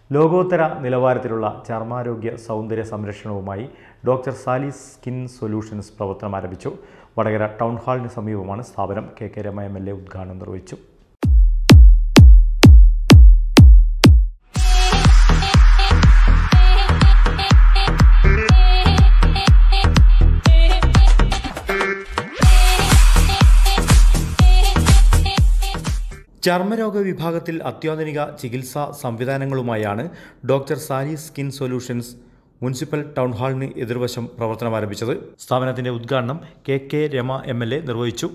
ലോകോത്തര നിലവാരത്തിലുള്ള ചർമ്മാരോഗ്യ സൗന്ദര്യ സംരക്ഷണവുമായി ഡോക്ടർ സാലീസ് സ്കിൻ സൊല്യൂഷൻസ് പ്രവർത്തനം ആരംഭിച്ചു വടകര ടൗൺ ഹാളിന് സമീപമാണ് സ്ഥാപനം K K Rema M L A ഉദ്ഘാടനം നിർവഹിച്ചു ചർമ്മരോഗ വിഭാഗത്തിൽ അത്യാധുനിക ചികിത്സാ സംവിധാനങ്ങളുമായാണ് doctor Sali's skin solutions municipal town ഹാളിന് എതിർവശം പ്രവർത്തനം ആരംഭിച്ചത് സ്ഥാപനത്തിന്റെ ഉദ്ഘാടനം K K Rema M L A നിർവഹിച്ചു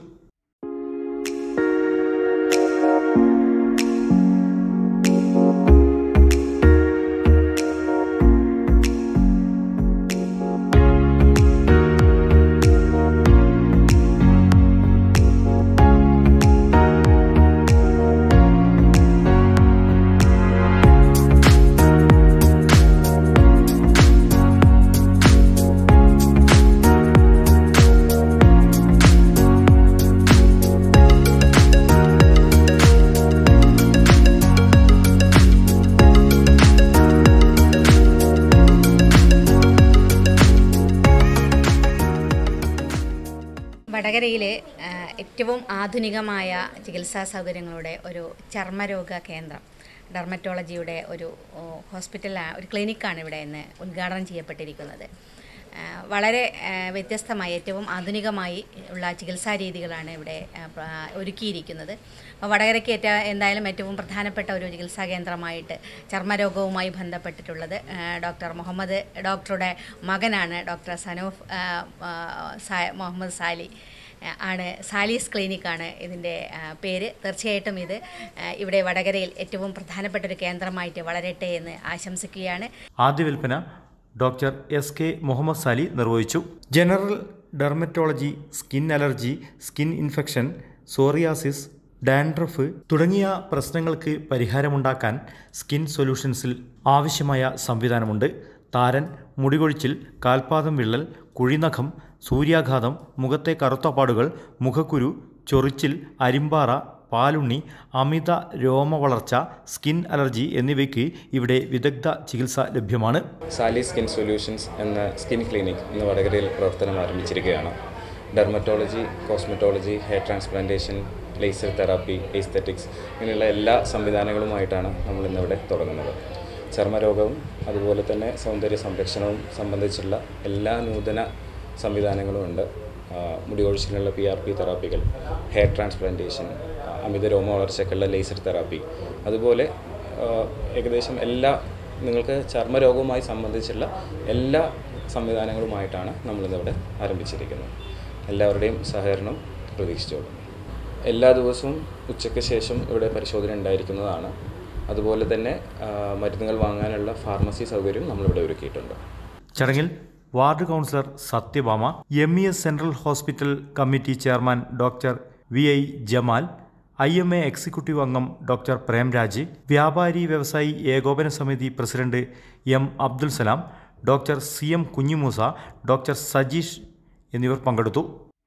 വടകരയിലെ ആ, ഏറ്റവും ആധുനികമായ ചികിത്സാ സൗകര്യങ്ങളുടെ ഒരു ചർമ്മരോഗ കേന്ദ്രം ഡെർമറ്റോളജിയുടെ ഒരു ഓ, ഹോസ്പിറ്റൽ ഒരു ക്ലിനിക്കാണ് ഇവിടെ ഇന്ന് ഉദ്ഘാടനം ചെയ്യപ്പെട്ടിരിക്കുന്നത് ആ, വളരെ ആ, വ്യത്യസ്തമായി ഏറ്റവും ആധുനികമായി ഉള്ള ചികിത്സാ രീതികളാണ് ഇവിടെ ആ, പ്ര- ഒരുക്കിയിരിക്കുന്നത് അപ്പോൾ വടകരയ്ക്ക് ഏറ്റ എന്തായാലും ഏറ്റവും പ്രധാനപ്പെട്ട ഒരു ചികിത്സാ കേന്ദ്രമായിട്ട് ചർമ്മരോഗവുമായി ബന്ധപ്പെട്ടിട്ടുള്ളത് ആ, ഡോക്ടർ മുഹമ്മദ് ഡോക്ടറുടെ മകനാണ് ഡോക്ടർ സനൂഫ് ആ, ആ, സാ- മുഹമ്മദ് സാലി ആ, ആണ് സാലീസ് ക്ലിനിക്കാണ് ഇതിൻ്റെ ആ, പേര് തീർച്ചയായിട്ടും ഇത് ആ, ഇവിടെ വടകരയിൽ ഏറ്റവും പ്രധാനപ്പെട്ട ഒരു കേന്ദ്രമായിട്ട് വളരട്ടെ എന്ന് ആശംസിക്കുകയാണ് ആദ്യ വിൽപ്പന doctor S K Muhammad Sali നിർവഹിച്ചു general dermatology skin allergy skin infection psoriasis dandruff തുടങ്ങിയ പ്രശ്നങ്ങൾക്ക് പരിഹാരമുണ്ടാക്കാൻ സ്കിൻ സൊല്യൂഷൻസിൽ ആവശ്യമായ സംവിധാനമുണ്ട് താരൻ മുടികൊഴിച്ചിൽ കാൽപാദം വിള്ളൽ കുഴിനഖം സൂര്യാഘാതം മുഖത്തെ കറുത്ത പാടുകൾ മുഖക്കുരു ചൊറിച്ചിൽ അരിമ്പാറ പാലുണ്ണി അമിത രോമവളർച്ച സ്കിൻ അലർജി എന്നിവയ്ക്ക് ഇവിടെ വിദഗ്ധ ചികിത്സ ലഭ്യമാണ് സാലി സ്കിൻ സൊല്യൂഷൻസ് എന്ന സ്കിൻ ക്ലിനിക് ഇന്ന് വടകരയിൽ പ്രവർത്തനം ആരംഭിച്ചിരിക്കുകയാണ് dermatology cosmetology hair transplantation laser therapy aesthetics ഇങ്ങനെയുള്ള എല്ലാ സംവിധാനങ്ങളുമായിട്ടാണ് നമ്മൾ ഇന്നിവിടെ തുടങ്ങുന്നത് ചർമ്മരോഗവും അതുപോലെ തന്നെ സൗന്ദര്യ സംരക്ഷണവും സംബന്ധിച്ചുള്ള എല്ലാ നൂതന സംവിധാനങ്ങളും ഉണ്ട് ആ, മുടി കൊഴിച്ചിലുള്ള പി ആർ പി തെറാപ്പികൾ ഹെയർ ട്രാൻസ്പ്ലാന്റേഷൻ അമിത രോമ വളർച്ചയ്ക്കുള്ള ലേസർ തെറാപ്പി അതുപോലെ ആ, ഏകദേശം എല്ലാ നിങ്ങൾക്ക് ചർമ്മരോഗവുമായി സംബന്ധിച്ചുള്ള എല്ലാ സംവിധാനങ്ങളുമായിട്ടാണ് നമ്മളിന്നിവിടെ ആരംഭിച്ചിരിക്കുന്നത് എല്ലാവരുടെയും സഹകരണം പ്രതീക്ഷിച്ചോളും എല്ലാ ദിവസവും ഉച്ചയ്ക്ക് ശേഷം ഇവിടെ പരിശോധന ഉണ്ടായിരിക്കുന്നതാണ് അതുപോലെ തന്നെ ആ, മരുന്നുകൾ വാങ്ങാനുള്ള ഫാർമസി സൗകര്യം നമ്മളിവിടെ ഒരുക്കിയിട്ടുണ്ട് ചടങ്ങിൽ ward councillor Sathyabhama M E S central hospital committee chairman doctor V I Jamal I M A executive അംഗം ഡോക്ടർ പ്രേംരാജ് വ്യാപാരി വ്യവസായി ഏകോപന സമിതി president M Abdul Salam doctor C M Kunhimoosa doctor Sajeesh എന്നിവർ പങ്കെടുത്തു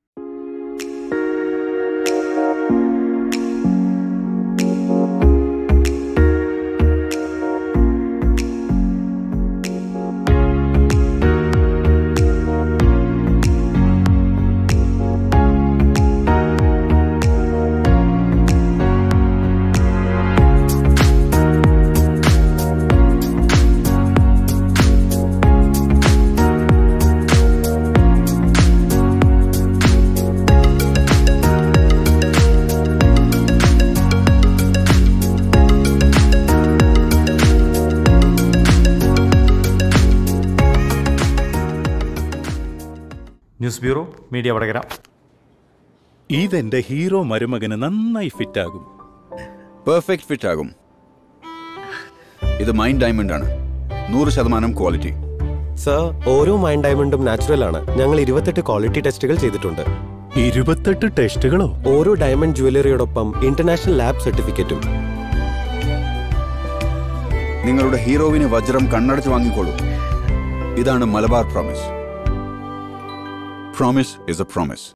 ന്യൂസ് ബ്യൂറോ മീഡിയ വടകര ഇതെന്റെ ഹീറോ മരുമകന് നന്നായി ഫിറ്റാകും പെർഫെക്റ്റ് ഫിറ്റ് ആകും ഇത് മൈൻഡ് ഡയമണ്ട് ആണ് നൂറ് ശതമാനം ക്വാളിറ്റി സർ ഓരോ മൈൻ ഡയമണ്ടും നാച്ചുറൽ ആണ് ഞങ്ങൾ ഇരുപത്തെട്ട് ക്വാളിറ്റി ടെസ്റ്റുകൾ ചെയ്തിട്ടുണ്ട് ഇരുപത്തെട്ട് ടെസ്റ്റുകളോ ഓരോ ഡയമണ്ട് ജുവലറിയോടൊപ്പം ഇന്റർനാഷണൽ ലാബ് സർട്ടിഫിക്കറ്റും നിങ്ങളുടെ ഹീറോവിന് വജ്രം കണ്ണടച്ച് വാങ്ങിക്കോളൂ ഇതാണ് Malabar promise promise is a promise